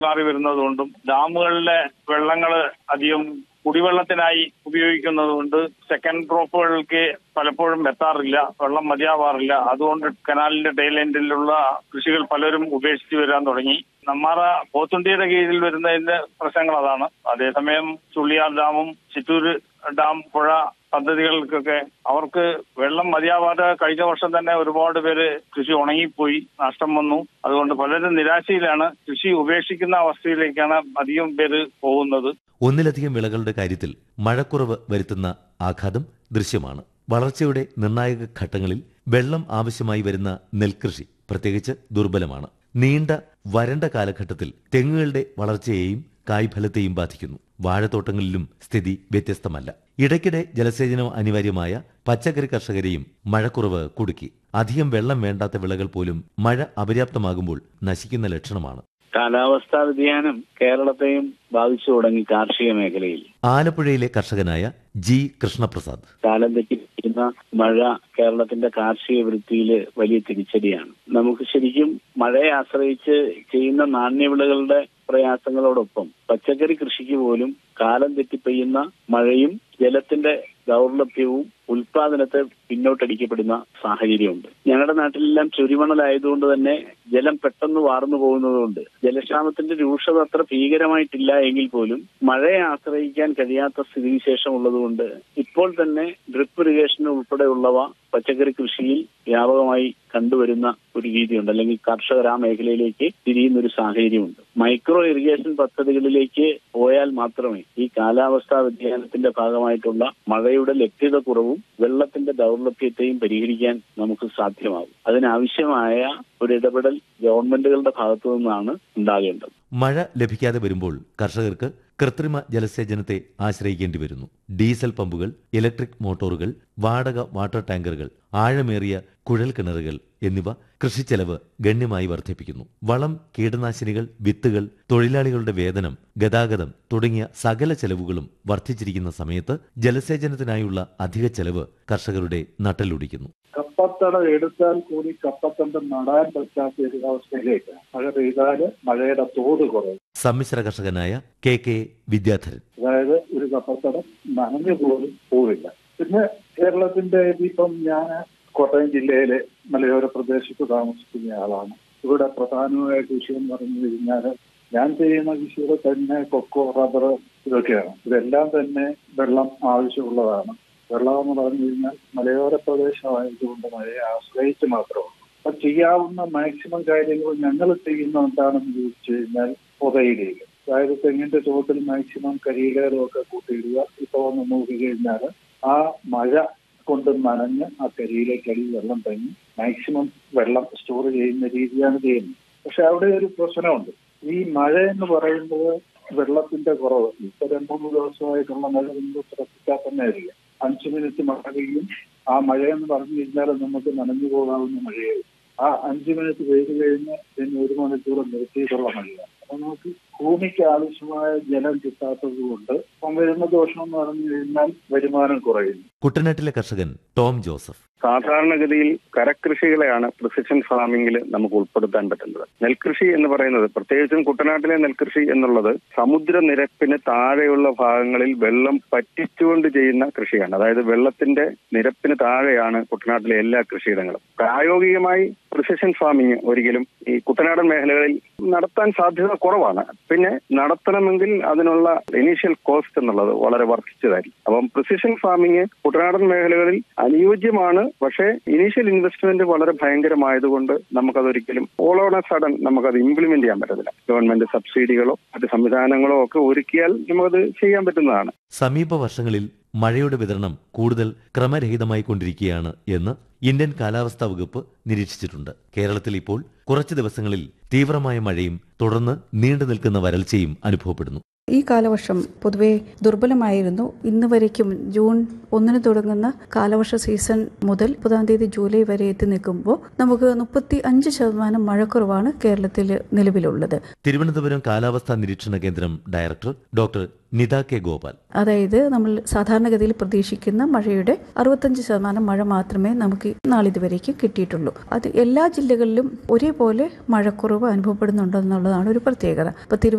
മാറി വരുന്നതുകൊണ്ടും ഡാമുകളിലെ വെള്ളങ്ങൾ അധികം കുടിവെള്ളത്തിനായി ഉപയോഗിക്കുന്നതുകൊണ്ട് സെക്കൻഡ് ക്രോപ്പുകൾക്ക് പലപ്പോഴും എത്താറില്ല വെള്ളം മതിയാവാറില്ല അതുകൊണ്ട് കനാലിന്റെ ടൈലൻഡിലുള്ള കൃഷികൾ പലരും ഉപേക്ഷിച്ച് വരാൻ തുടങ്ങി നമ്മാറ പോത്തുണ്ടിയുടെ കീഴിൽ വരുന്നതിന്റെ പ്രശ്നങ്ങൾ അതാണ് അതേസമയം ചുള്ളിയാർ ഡാമും ചിറ്റൂര് ഡാം പുഴ പദ്ധതികൾക്കൊക്കെ അവർക്ക് വെള്ളം മതിയാവാതെ കഴിഞ്ഞ വർഷം തന്നെ ഒരുപാട് പേര് കൃഷി ഉണങ്ങിപ്പോയി നഷ്ടം വന്നു അതുകൊണ്ട് പലരും നിരാശയിലാണ് കൃഷി ഉപേക്ഷിക്കുന്ന അവസ്ഥയിലേക്കാണ് അധികം പേര് പോകുന്നത് ഒന്നിലധികം വിളകളുടെ കാര്യത്തിൽ മഴക്കുറവ് വരുത്തുന്ന ആഘാതം ദൃശ്യമാണ് വളർച്ചയുടെ നിർണായക ഘട്ടങ്ങളിൽ വെള്ളം ആവശ്യമായി വരുന്ന നെൽകൃഷി പ്രത്യേകിച്ച് ദുർബലമാണ് നീണ്ട വരണ്ട കാലഘട്ടത്തിൽ തെങ്ങുകളുടെ വളർച്ചയെയും കായ്ഫലത്തെയും ബാധിക്കുന്നു വാഴത്തോട്ടങ്ങളിലും സ്ഥിതി വ്യത്യസ്തമല്ല ഇടയ്ക്കിടെ ജലസേചനം അനിവാര്യമായ പച്ചക്കറി കർഷകരെയും മഴക്കുറവ് കുടുക്കി അധികം വെള്ളം വേണ്ടാത്ത വിളകൾ പോലും മഴ അപര്യാപ്തമാകുമ്പോൾ നശിക്കുന്ന ലക്ഷണമാണ് കാലാവസ്ഥാ വ്യതിയാനം കേരളത്തെയും ബാധിച്ചു തുടങ്ങി കാർഷിക മേഖലയിൽ ആലപ്പുഴയിലെ കർഷകനായ ജി കൃഷ്ണപ്രസാദ് കാലം തെറ്റിയിരിക്കുന്ന മഴ കേരളത്തിന്റെ കാർഷിക വൃത്തിയിൽ വലിയ തിരിച്ചടിയാണ് നമുക്ക് ശരിക്കും മഴയെ ആശ്രയിച്ച് ചെയ്യുന്ന നാണ്യവിളകളുടെ പ്രയാസങ്ങളോടൊപ്പം പച്ചക്കറി കൃഷിക്ക് പോലും കാലം തെറ്റി പെയ്യുന്ന മഴയും ജലത്തിന്റെ ദൗർലഭ്യവും ഉൽപാദനത്തെ പിന്നോട്ടടിക്കപ്പെടുന്ന സാഹചര്യമുണ്ട് ഞങ്ങളുടെ നാട്ടിലെല്ലാം ചുരിമണലായതുകൊണ്ട് തന്നെ ജലം പെട്ടെന്ന് വാർന്നു പോകുന്നതുകൊണ്ട് ജലക്ഷാമത്തിന്റെ രൂക്ഷത അത്ര ഭീകരമായിട്ടില്ല എങ്കിൽ പോലും മഴയെ ആശ്രയിക്കാൻ കഴിയാത്ത സ്ഥിതിവിശേഷം ഉള്ളതുകൊണ്ട് ഇപ്പോൾ തന്നെ ഡ്രിപ്പ് ഇറിഗേഷൻ ഉൾപ്പെടെയുള്ളവ പച്ചക്കറി കൃഷിയിൽ വ്യാപകമായി കണ്ടുവരുന്ന ഒരു രീതിയുണ്ട് അല്ലെങ്കിൽ കർഷകർ ആ മേഖലയിലേക്ക് തിരിയുന്ന ഒരു സാഹചര്യമുണ്ട് മൈക്രോ ഇറിഗേഷൻ പദ്ധതികളിലേക്ക് പോയാൽ മാത്രമേ ഈ കാലാവസ്ഥാ വ്യതിയാനത്തിന്റെ ഭാഗമായിട്ടുള്ള മഴയുടെ ലഭ്യത കുറവും വെള്ളത്തിന്റെ ദൗർലഭ്യത്തെയും പരിഹരിക്കാൻ നമുക്ക് സാധ്യമാകും അതിനാവശ്യമായ ഒരു ഇടപെടൽ ഗവൺമെന്റുകളുടെ ഭാഗത്തു നിന്നാണ് ഉണ്ടാകേണ്ടത് മഴ ലഭിക്കാതെ വരുമ്പോൾ കർഷകർക്ക് കൃത്രിമ ജലസേചനത്തെ ആശ്രയിക്കേണ്ടി വരുന്നു ഡീസൽ പമ്പുകൾ ഇലക്ട്രിക് മോട്ടോറുകൾ വാടക വാട്ടർ ടാങ്കറുകൾ ആഴമേറിയ കുഴൽ കിണറുകൾ എന്നിവ കൃഷിച്ചെലവ് ഗണ്യമായി വർദ്ധിപ്പിക്കുന്നു വളം കീടനാശിനികൾ വിത്തുകൾ തൊഴിലാളികളുടെ വേതനം ഗതാഗതം തുടങ്ങിയ സകല ചെലവുകളും വർദ്ധിച്ചിരിക്കുന്ന സമയത്ത് ജലസേചനത്തിനായുള്ള അധിക ചെലവ് കർഷകരുടെ നട്ടലൊടിക്കുന്നു കപ്പത്തടം എടുത്താൽ കൂടി കപ്പത്തണ്ടം നടാൻ പറ്റാത്ത ഒരു അവസ്ഥയിലേക്ക് മഴ പെയ്താല് മഴയുടെ തോത് കുറയും സമ്മിശ്ര കർഷകനായ കെ കെ വിദ്യാധരൻ അതായത് ഒരു കപ്പത്തടം നനഞ്ഞു പോലും പോവില്ല പിന്നെ കേരളത്തിന്റെ ഇപ്പം ഞാൻ കോട്ടയം ജില്ലയിലെ മലയോര പ്രദേശത്ത് താമസിക്കുന്ന ആളാണ് ഇവിടെ പ്രധാനമായ കൃഷി എന്ന് പറഞ്ഞു കഴിഞ്ഞാൽ ഞാൻ ചെയ്യുന്ന കൃഷിയുടെ തന്നെ കൊക്കോ റബ്ബർ ഇതൊക്കെയാണ് ഇതെല്ലാം തന്നെ വെള്ളം ആവശ്യമുള്ളതാണ് വെള്ളം എന്ന് പറഞ്ഞു കഴിഞ്ഞാൽ മലയോര പ്രദേശമായതുകൊണ്ട് മഴയെ ആശ്രയിച്ച് മാത്രമാണ് അപ്പൊ ചെയ്യാവുന്ന മാക്സിമം കാര്യങ്ങൾ ഞങ്ങൾ ചെയ്യുന്ന എന്താണെന്ന് ചോദിച്ചു കഴിഞ്ഞാൽ പുതയിടുക അതായത് തെങ്ങിന്റെ ചുവട്ടിൽ മാക്സിമം കരിയിലും ഒക്കെ കൂട്ടിയിടുക ഇപ്പൊ ഒന്ന് നോക്കി കഴിഞ്ഞാൽ ആ മഴ കൊണ്ട് നനഞ്ഞ് ആ കരിയിലേക്ക് അടി വെള്ളം തങ്ങി മാക്സിമം വെള്ളം സ്റ്റോർ ചെയ്യുന്ന രീതിയാണ് ചെയ്യുന്നത് പക്ഷെ അവിടെ ഒരു പ്രശ്നമുണ്ട് ഈ മഴ എന്ന് പറയുന്നത് വെള്ളത്തിന്റെ കുറവ് ഇപ്പൊ രണ്ടു മൂന്ന് ദിവസമായിട്ടുള്ള മഴ നിങ്ങൾ ശ്രദ്ധിച്ചാൽ തന്നെ അറിയാം അഞ്ചു മിനിറ്റ് മഴ പെയ്യും ആ മഴയെന്ന് പറഞ്ഞു കഴിഞ്ഞാൽ നമുക്ക് നനഞ്ഞു പോകാവുന്ന മഴയായി ആ അഞ്ചു മിനിറ്റ് പെയ്തു കഴിഞ്ഞ് പിന്നെ ഒരു മണിക്കൂർ നിർത്തിയിട്ടുള്ള മഴയാണ് അപ്പൊ നമുക്ക് ഭൂമിക്ക് ആവശ്യമായ ജലം കിട്ടാത്തത് കൊണ്ട് ഇപ്പം വരുന്ന ദോഷം എന്ന് പറഞ്ഞു കഴിഞ്ഞാൽ വരുമാനം കുറയുന്നു കുട്ടനാട്ടിലെ കർഷകൻ ടോം ജോസഫ് സാധാരണഗതിയിൽ കരകൃഷികളെയാണ് പ്രിസിഷൻ ഫാമിംഗിൽ നമുക്ക് ഉൾപ്പെടുത്താൻ പറ്റുന്നത് നെൽകൃഷി എന്ന് പറയുന്നത് പ്രത്യേകിച്ചും കുട്ടനാട്ടിലെ നെൽകൃഷി എന്നുള്ളത് സമുദ്രനിരപ്പിന് താഴെയുള്ള ഭാഗങ്ങളിൽ വെള്ളം പറ്റിച്ചുകൊണ്ട് ചെയ്യുന്ന കൃഷിയാണ് അതായത് വെള്ളത്തിന്റെ നിരപ്പിന് താഴെയാണ് കുട്ടനാട്ടിലെ എല്ലാ കൃഷിയിടങ്ങളും പ്രായോഗികമായി പ്രിസിഷൻ ഫാമിംഗ് ഒരിക്കലും ഈ കുട്ടനാടൻ മേഖലകളിൽ നടത്താൻ സാധ്യത കുറവാണ് പിന്നെ നടത്തണമെങ്കിൽ അതിനുള്ള ഇനീഷ്യൽ കോസ്റ്റ് എന്നുള്ളത് വളരെ വർദ്ധിച്ചതായിരിക്കും അപ്പം പ്രിസിഷൻ ഫാമിംഗ് കുട്ടനാടൻ മേഖലകളിൽ അനുയോജ്യമാണ് പക്ഷേ ഇനീഷ്യൽ ഇൻവെസ്റ്റ്മെന്റ് വളരെ ഭയങ്കരമായതുകൊണ്ട് നമുക്കതൊരിക്കലും ഓൾ ഓൺ എ സഡൻ നമുക്കത് ഇംപ്ലിമെന്റ് ചെയ്യാൻ പറ്റത്തില്ല ഗവൺമെന്റ് സബ്സിഡികളോ മറ്റ് സംവിധാനങ്ങളോ ഒക്കെ ഒരുക്കിയാൽ നമുക്കത് ചെയ്യാൻ പറ്റുന്നതാണ് സമീപ വർഷങ്ങളിൽ മഴയുടെ വിതരണം കൂടുതൽ ക്രമരഹിതമായി കൊണ്ടിരിക്കുകയാണ് എന്ന് ഇന്ത്യൻ കാലാവസ്ഥാ വകുപ്പ് നിരീക്ഷിച്ചിട്ടുണ്ട് കേരളത്തിൽ ഇപ്പോൾ കുറച്ച് ദിവസങ്ങളിൽ തീവ്രമായ മഴയും തുടർന്ന് നീണ്ടു നിൽക്കുന്ന വരൾച്ചയും അനുഭവപ്പെടുന്നു ഈ കാലവർഷം പൊതുവെ ദുർബലമായിരുന്നു ഇന്ന് വരയ്ക്കും ജൂൺ ഒന്നിന് തുടങ്ങുന്ന കാലവർഷ സീസൺ മുതൽ മുപ്പതാം തീയതി ജൂലൈ വരെ എത്തി നിൽക്കുമ്പോൾ നമുക്ക് മുപ്പത്തി അഞ്ച് ശതമാനം മഴക്കുറവാണ് കേരളത്തിൽ നിലവിലുള്ളത് തിരുവനന്തപുരം കാലാവസ്ഥാ നിരീക്ഷണ കേന്ദ്രം director doctor Nitha K Gopal അതായത് നമ്മൾ സാധാരണഗതിയിൽ പ്രതീക്ഷിക്കുന്ന മഴയുടെ അറുപത്തഞ്ച് ശതമാനം മഴ മാത്രമേ നമുക്ക് നാളിതുവരേക്ക് കിട്ടിയിട്ടുള്ളൂ അത് എല്ലാ ജില്ലകളിലും ഒരേപോലെ മഴക്കുറവ് അനുഭവപ്പെടുന്നുണ്ടെന്നുള്ളതാണ് ഒരു പ്രത്യേകത അപ്പോൾ